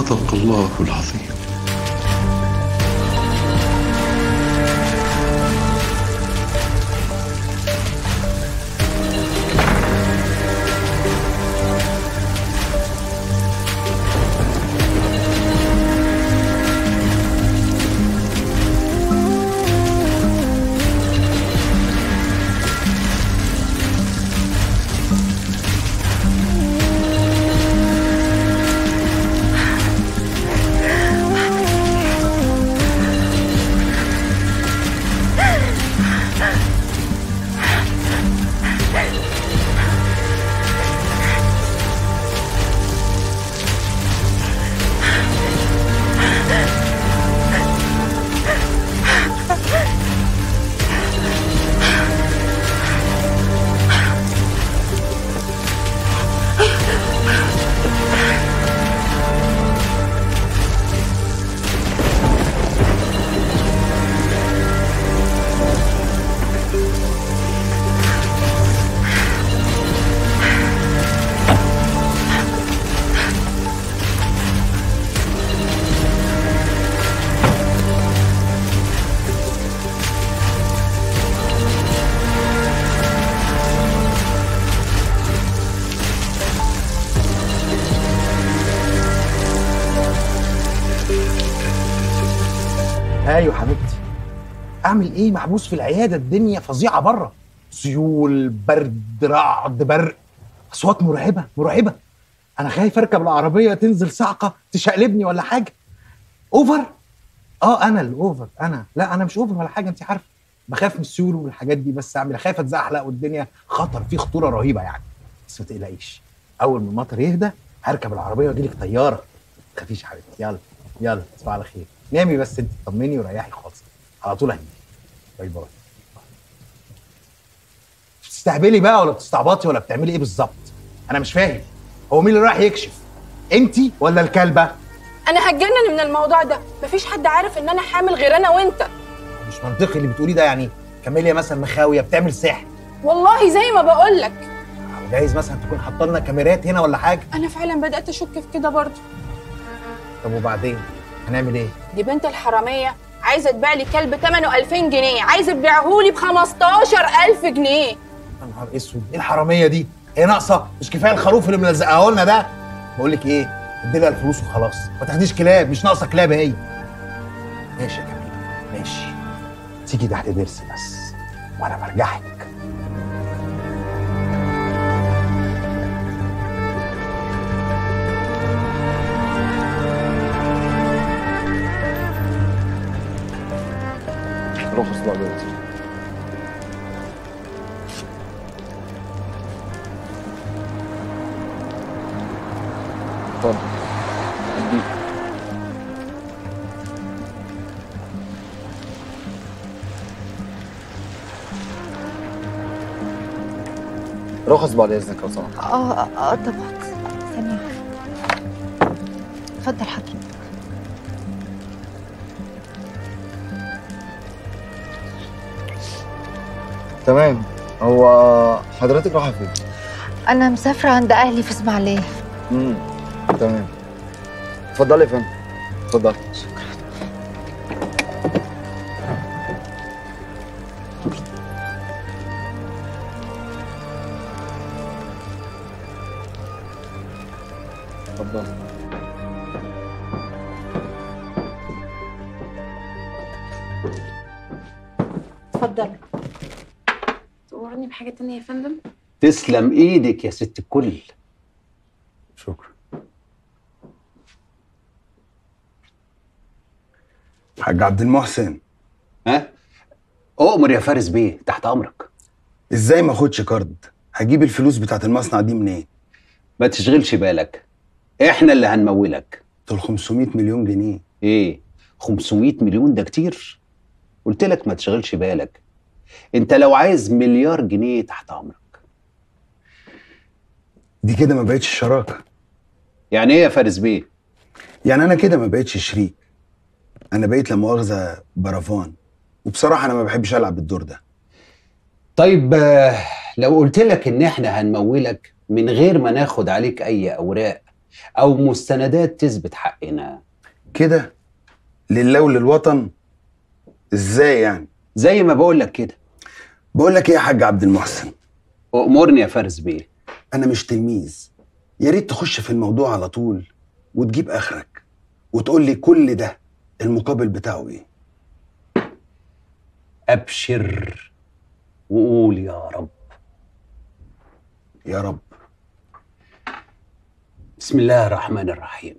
صدق الله العظيم ايوه حبيبتي اعمل ايه محبوس في العياده الدنيا فظيعه بره سيول برد رعد برق اصوات مرعبه مرعبه انا خايف اركب العربيه تنزل صعقه تشقلبني ولا حاجه اوفر اه انا الاوفر انا لا انا مش اوفر ولا حاجه انت عارفه بخاف من السيول والحاجات دي بس اعمل خايف اتزحلق والدنيا خطر في خطوره رهيبه يعني بس ما تقلقيش اول ما المطر يهدى هركب العربيه واجي لك طياره ما تخافيش يا حبيبتي يلا يلا تصبح على خير نامي بس انت طمني وريحي خالص على طول هجيلك باي باي بتستهبلي بقى ولا بتستعبطي ولا بتعملي ايه بالظبط انا مش فاهم هو مين اللي رايح يكشف انت ولا الكلبه انا هتجنن من الموضوع ده مفيش حد عارف ان انا حامل غير انا وانت مش منطقي اللي بتقوليه ده يعني كاميليا مثلا مخاويه بتعمل سحر والله زي ما بقول لك أو جايز مثلا تكون حاطه لنا كاميرات هنا ولا حاجه انا فعلا بدات اشك في كده برضه طب وبعدين هنعمل ايه دي بنت الحراميه عايزه تبيع لي كلب ثمنه 2000 جنيه عايزه تبيعهولي ب 15000 جنيه يا نهار اسود ايه الحراميه دي هي ناقصه مش كفايه الخروف اللي ملزقاه لنا ده بقول لك ايه ادي لها الفلوس وخلاص ما تاخديش كلاب مش ناقصه كلاب هي ماشي يا كاميليا ماشي تيجي تحت ضرسي بس وانا برجعك روح اصبع بيتي اتفضل اديك رخص بعد اذنك لو سمحت اه اه آه، طبعا ثانية واحدة. اتفضل حضرتك تمام هو حضرتك رايحه فين؟ أنا مسافرة عند أهلي في إسماعيلية امم تمام اتفضلي يا فندم اتفضلي اتفضلي اتفضل تأمرني بحاجه تانية يا فندم تسلم ايدك يا ست الكل شكرا حاج عبد المحسن ها اؤمر يا فارس بيه تحت امرك ازاي ما اخدش كارد هجيب الفلوس بتاعت المصنع دي منين ما تشغلش بالك احنا اللي هنمولك دول 500 مليون جنيه ايه 500 مليون ده كتير قلت لك ما تشغلش بالك انت لو عايز مليار جنيه تحت امرك دي كده ما بقتش شراكه يعني ايه يا فارس بيه يعني انا كده ما بقتش شريك انا بقيت لا مؤاخذه برافان وبصراحه انا ما بحبش العب بالدور ده طيب آه، لو قلت لك ان احنا هنمولك من غير ما ناخد عليك اي اوراق او مستندات تثبت حقنا كده لله وللوطن ازاي يعني زي ما بقول لك كده بقول لك ايه يا حاج عبد المحسن امرني يا فارس بيه انا مش تلميذ يا ريت تخش في الموضوع على طول وتجيب اخرك وتقول لي كل ده المقابل بتاعه ايه ابشر وقول يا رب يا رب بسم الله الرحمن الرحيم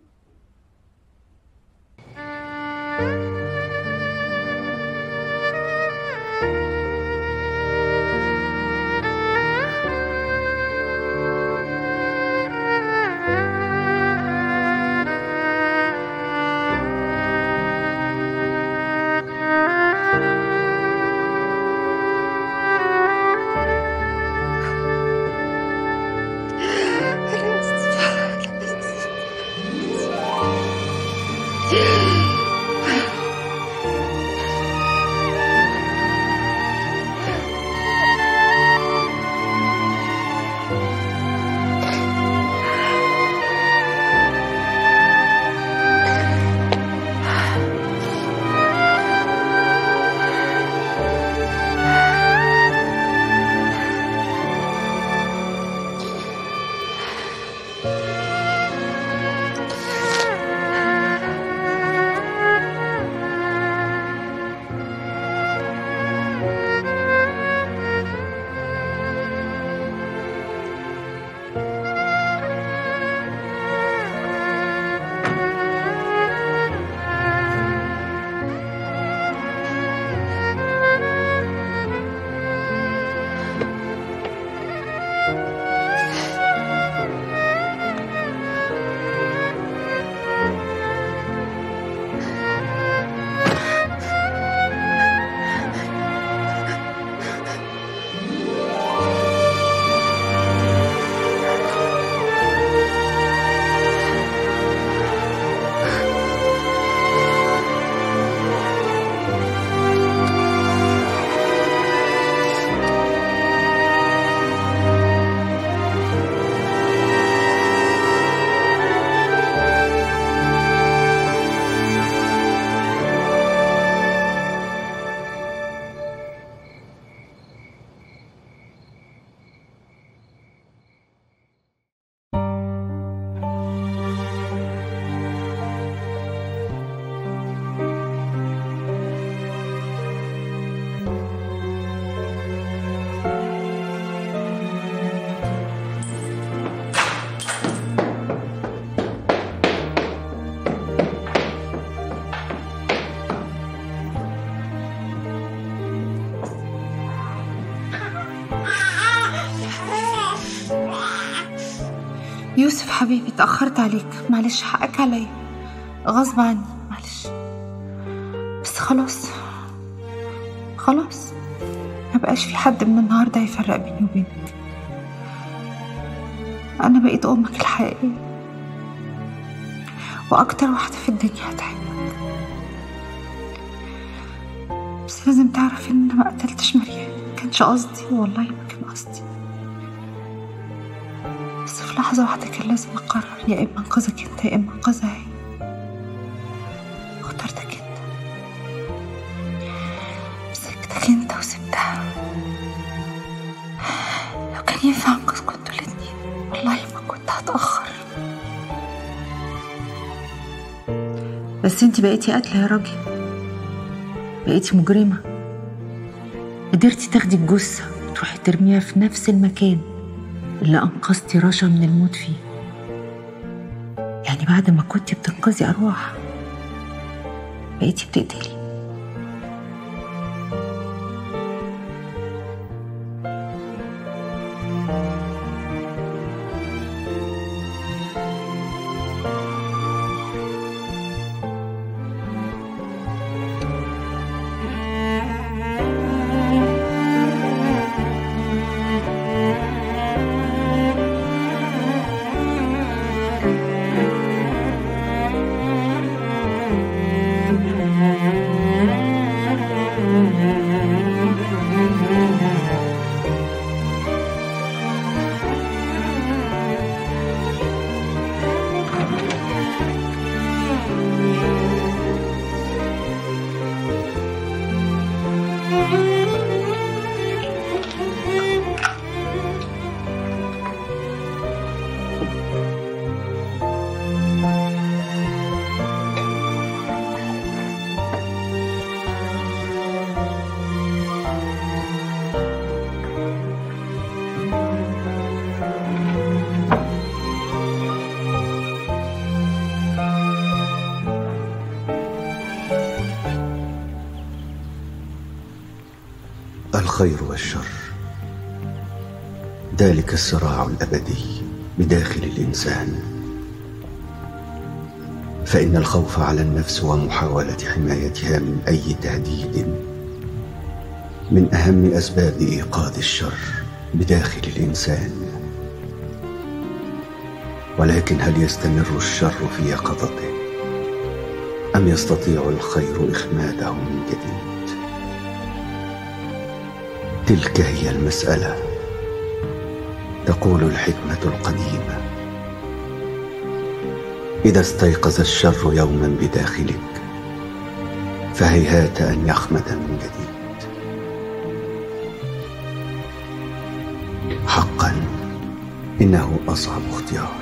يوسف حبيبي اتأخرت عليك معلش حقك عليا غصب عني معلش بس خلاص خلاص ما بقاش في حد من النهارده يفرق بيني وبينك أنا بقيت أمك الحقيقية وأكتر واحدة في الدنيا هتحبك بس لازم تعرف إن أنا ما قتلتش مريم كانش قصدي والله ما كان قصدي بس في لحظة واحدة كان لازم أقرر يا إما أنقذك أنت يا إما أنقذها هي اخترتك أنت مسكتك أنت وسبتها لو كان ينفع أنقذكوا انتوا الاتنين والله ما كنت هتأخر بس انتي بقيتي قاتلة يا راجل بقيتي مجرمة قدرتي تاخدي الجثة وتروحي ترميها في نفس المكان اللي أنقذتي رشا من الموت فيه يعني بعد ما كنتي بتنقذي أرواح بقيتي بتقتلي الخير والشر ذلك الصراع الابدي بداخل الانسان فان الخوف على النفس ومحاوله حمايتها من اي تهديد من اهم اسباب ايقاظ الشر بداخل الانسان ولكن هل يستمر الشر في يقظته ام يستطيع الخير اخماده من جديد تلك هي المسألة تقول الحكمة القديمة إذا استيقظ الشر يوما بداخلك فهيهات أن يخمد من جديد حقا إنه أصعب اختيار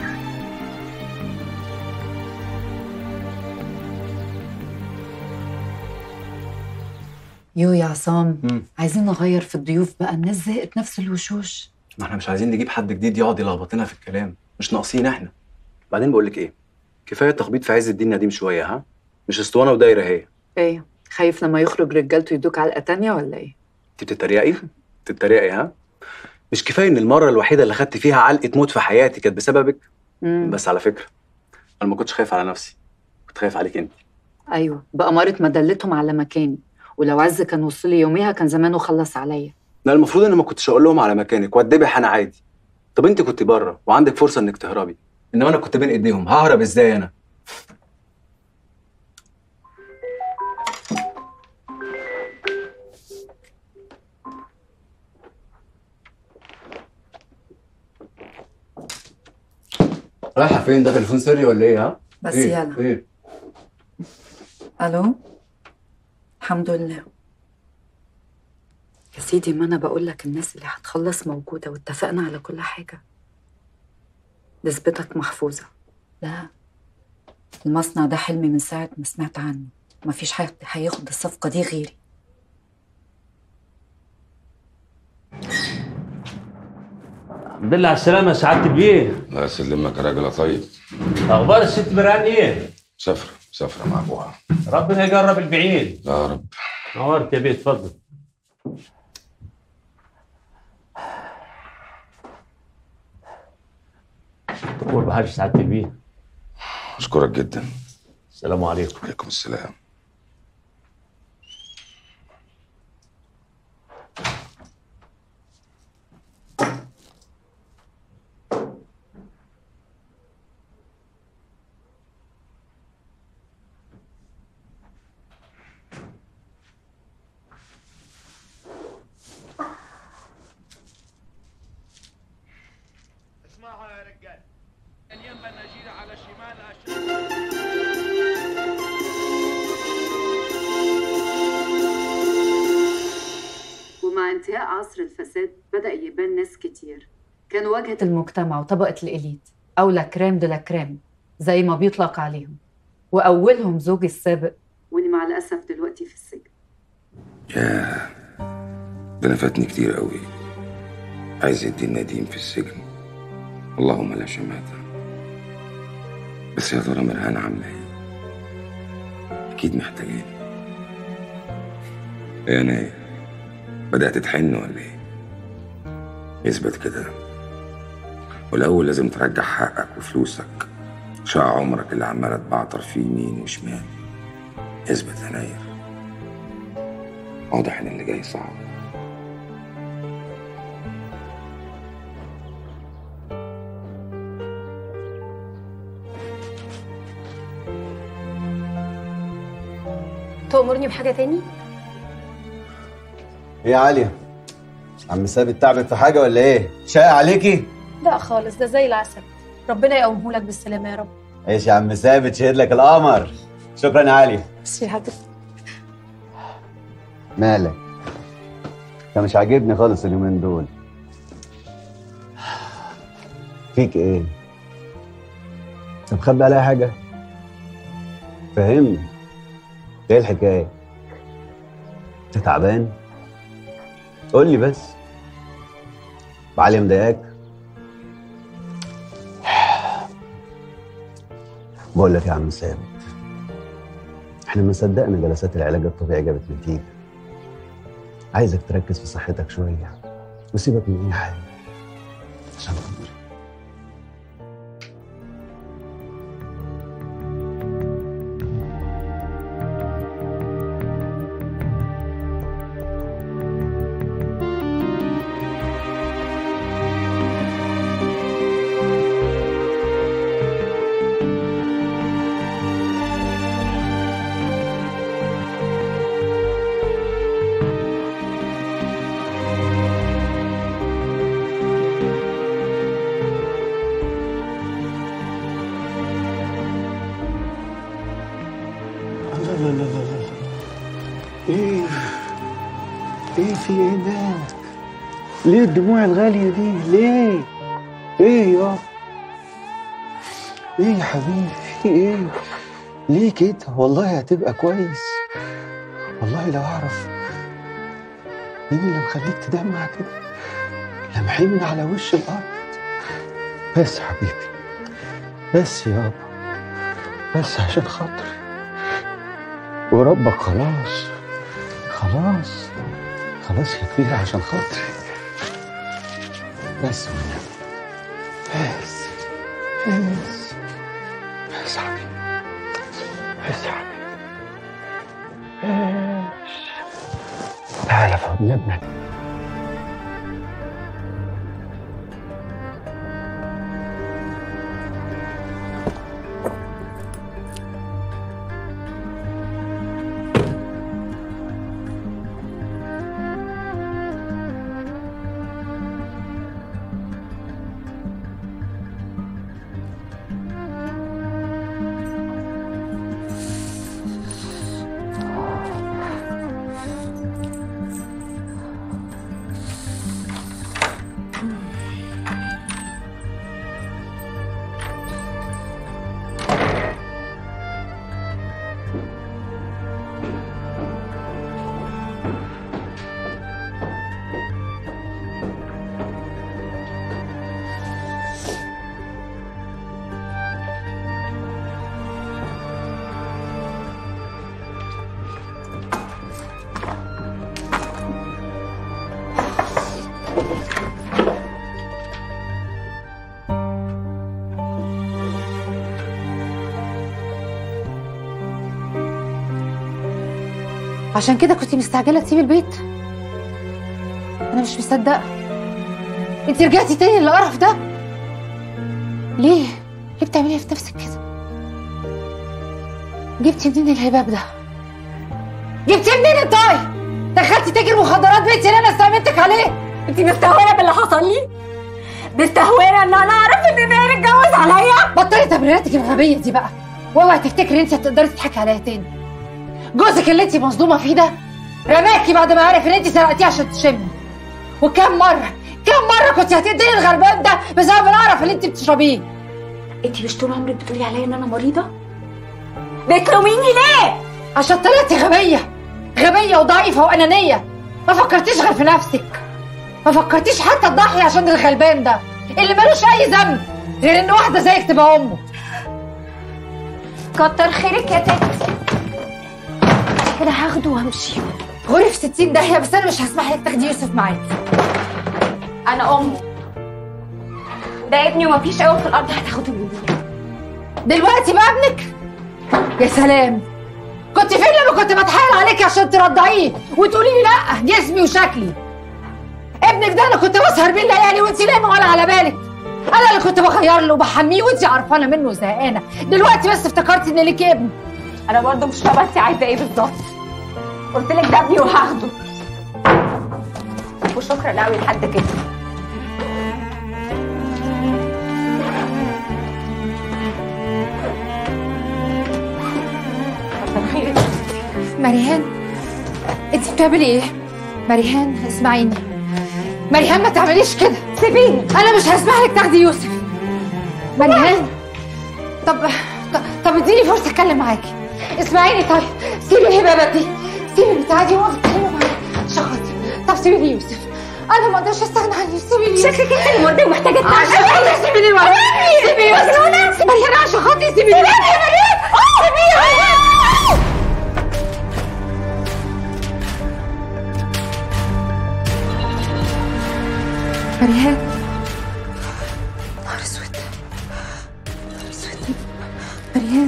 يو يا عصام عايزين نغير في الضيوف بقى الناس زهقت نفس الوشوش ما احنا مش عايزين نجيب حد جديد يقعد يلخبط لنا في الكلام مش ناقصين احنا بعدين بقول لك ايه كفايه تخبيط في عز الدين نديم شويه ها مش اسطوانه ودايره هي ايه خايف لما يخرج رجالته يدوك على تانية ولا ايه انت بتتريقي بتتريقي ها مش كفايه ان المره الوحيده اللي خدت فيها علقه موت في حياتي كانت بسببك مم. بس على فكره انا ما كنتش خايف على نفسي كنت خايف عليك انت ايوه بأمارة ما دلتهم على مكاني ولو عز كان وصل لي يوميها كان زمانه خلص عليا لا المفروض ان ما كنتش اقول لهم على مكانك واتدبح انا عادي طب انت كنت بره وعندك فرصه انك تهربي انما انا كنت بين ايديهم ههرب ازاي انا رايحه فين ده تليفون سري ولا ايه ها بس إيه؟ يلا ايه الو الحمد لله يا سيدي ما انا بقول لك الناس اللي هتخلص موجوده واتفقنا على كل حاجه نسبتك محفوظه لا المصنع ده حلمي من ساعه ما سمعت عنه مفيش حد هياخد الصفقه دي غيري الحمد لله على السلامة يا سعادة البيه الله يسلمك يا راجل طيب أخبار الست مران إيه؟ مسافرة مسافرة مع أبوها ربنا يقرب البعيد يا رب نورت يا بيه اتفضل تقول بحاجة سعادة البيه أشكرك جدا السلام عليكم عليكم السلام اسمعوا يا رجال اليمن نجيل على شمال ومع انتهاء عصر الفساد بدأ يبان ناس كتير كانوا واجهة المجتمع وطبقة الإليت أو لا كريم دو لا كريم زي ما بيطلق عليهم وأولهم زوجي السابق واللي مع الأسف دلوقتي في السجن ياه ده أنا فاتني كتير قوي عايز الدين نديم في السجن اللهم لا شماتة بس يا ترى مرهان عاملة ايه؟ أكيد محتاجاني ايه أنا ايه؟ بدأت تحن ولا ايه؟ اثبت كده والأول لازم ترجع حقك وفلوسك شقى عمرك اللي عمالة تبعتر فيه يمين وشمال اثبت يا ناير واضح إن اللي جاي صعب تأمرني بحاجة تاني؟ ايه يا عالية عم ثابت تعبك في حاجة ولا ايه؟ شاق عليكي؟ لا خالص ده زي العسل ربنا يقومه لك بالسلامة يا رب ايش يا عم ثابت شهد لك القمر شكرا يا عالية بس يا حبيبي مالك انت مش عاجبني خالص اليومين دول فيك ايه انت مخبي عليا حاجه فهمني ايه الحكايه انت تعبان قول لي بس علي مضايقاك بقول لك يا عم ثابت احنا ما صدقنا جلسات العلاج الطبيعي جابت نتيجه عايزك تركز في صحتك شويه وسيبك من اي حاجه عشان خاطري لا لا لا لا لا ايه ايه في ايه مالك ليه الدموع الغالية دي ليه ايه يا ايه يا حبيبي في ايه ليه كده والله هتبقى كويس والله لو اعرف مين اللي مخليك تدمع كده لمحيه من على وش الارض بس يا حبيبي بس يابا بس عشان خاطري وربك خلاص خلاص خلاص يا كبير عشان خاطري بس بس بس بس يا حبيبي بس يا حبيبي بس تعالى في حضن ابنك عشان كده كنت مستعجله تسيبي البيت انا مش مصدقه انت رجعتي تاني للقرف ده ليه ليه بتعملي في نفسك كده جبتي منين الهباب ده جبتي منين الطاي دخلتي تاجر مخدرات بيتي اللي انا استأمنتك عليه انت مستهونه باللي حصل لي مستهونه ان انا اعرف ان ناير اتجوز عليا بطلي تبريراتك الغبيه دي بقى واوعي تفتكري انت هتقدري تضحكي عليا تاني جوزك اللي انت مصدومه فيه ده رماكي بعد ما عرف ان انت سرقتيه عشان تشمي وكم مره كم مره كنت هتديني الغربان ده بسبب القرف اللي انت بتشربيه انت مش طول عمرك بتقولي عليا ان انا مريضه بتلوميني ليه عشان طلعتي غبيه غبيه وضعيفه وانانيه ما فكرتيش غير في نفسك ما فكرتيش حتى تضحي عشان الغلبان ده اللي ملوش اي ذنب غير ان واحده زيك تبقى امه كتر خيرك يا تيتي كده هاخده وامشي غوري في 60 داهيه بس انا مش هسمح لك تاخدي يوسف معاكي انا امه ده ابني ومفيش قوي في الارض هتاخده مني دلوقتي بقى ابنك يا سلام كنت فين لما كنت بتحايل عليكي عشان ترضعيه وتقولي لي لا جسمي وشكلي ابنك ده انا كنت بسهر بيه الليالي وانت نايمه ولا على بالك انا اللي كنت بغير له وبحميه وانت عرفانه منه وزهقانه دلوقتي بس افتكرتي ان ليكي ابن انا برضه مش فاهمه انت عايزه ايه بالظبط قلت لك ده ابني وهاخده وشكرا قوي لحد كده مريان انت بتعملي ايه مريهان اسمعيني مريهان ما تعمليش كده سيبيني انا مش هسمح لك تاخدي يوسف مريهان طب طب, طب اديني فرصه اتكلم معاكي اسمعيني طيب سيبي الهبابه دي سيبي البتاعه دي وقفي اتكلمي معايا عشان خاطري طب سيبي لي يوسف انا ما اقدرش استغنى عن يوسف سيبي لي يوسف شكلك انت المرضية ومحتاجة تنام. عشان خاطري سيبي لي الولد سيبي يوسف مريهان عشان خاطري سيبي لي سيبي لي مريهان نهار اسود نهار اسود مريهان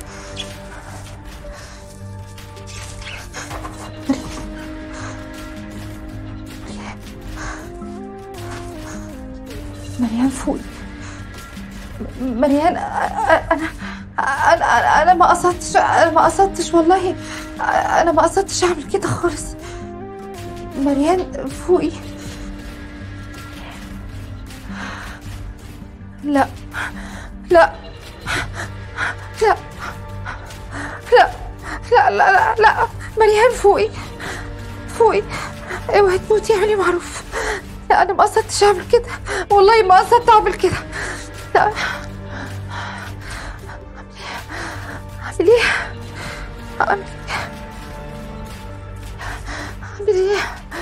مريان فوقي مريان أ- انا انا انا ما قصدتش انا ما قصدتش والله انا ما قصدتش اعمل كده خالص مريان فوقي لا لا لا لا لا لا لا, لا. مريان فوقي فوقي اوعي تموتي اعملي معروف لا انا ما قصدتش اعمل كده والله ما قصدت اعمل كده لا اعمل ايه اعمل ايه اعمل ايه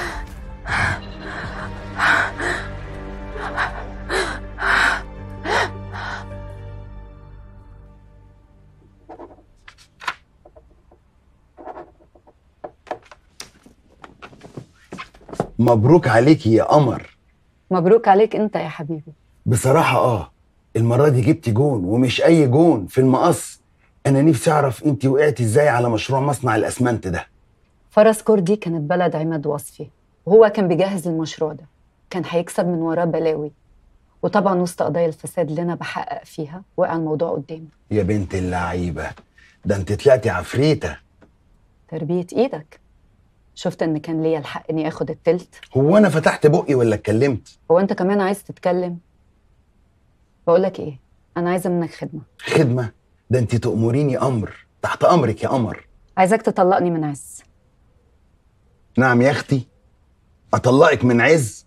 مبروك عليكي يا قمر مبروك عليك انت يا حبيبي بصراحة اه المرة دي جبتي جون ومش أي جون في المقص أنا نفسي أعرف أنت وقعتي إزاي على مشروع مصنع الأسمنت ده فرس كور دي كانت بلد عماد وصفي وهو كان بيجهز المشروع ده كان هيكسب من وراه بلاوي وطبعا وسط قضايا الفساد اللي انا بحقق فيها وقع الموضوع قدامي يا بنت اللعيبة ده أنت طلعتي عفريتة تربية ايدك شفت ان كان ليا الحق اني اخد التلت هو أنا فتحت بقي ولا اتكلمت هو انت كمان عايز تتكلم بقولك ايه انا عايزه منك خدمه خدمة ده أنت تأمريني أمر تحت أمرك يا قمر عايزاك تطلقني من عز نعم يا أختي أطلقك من عز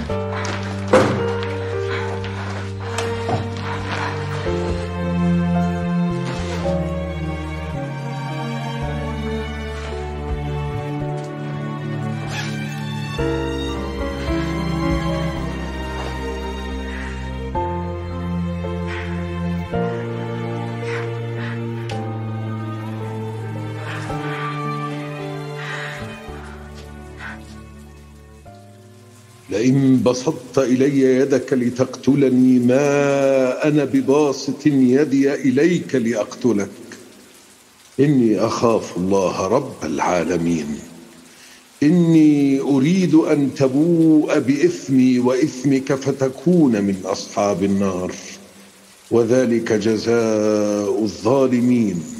لئن بسطت إلي يدك لتقتلني ما أنا بباسط يدي إليك لأقتلك إني أخاف الله رب العالمين إني أريد أن تبوء بإثمي وإثمك فتكون من أصحاب النار وذلك جزاء الظالمين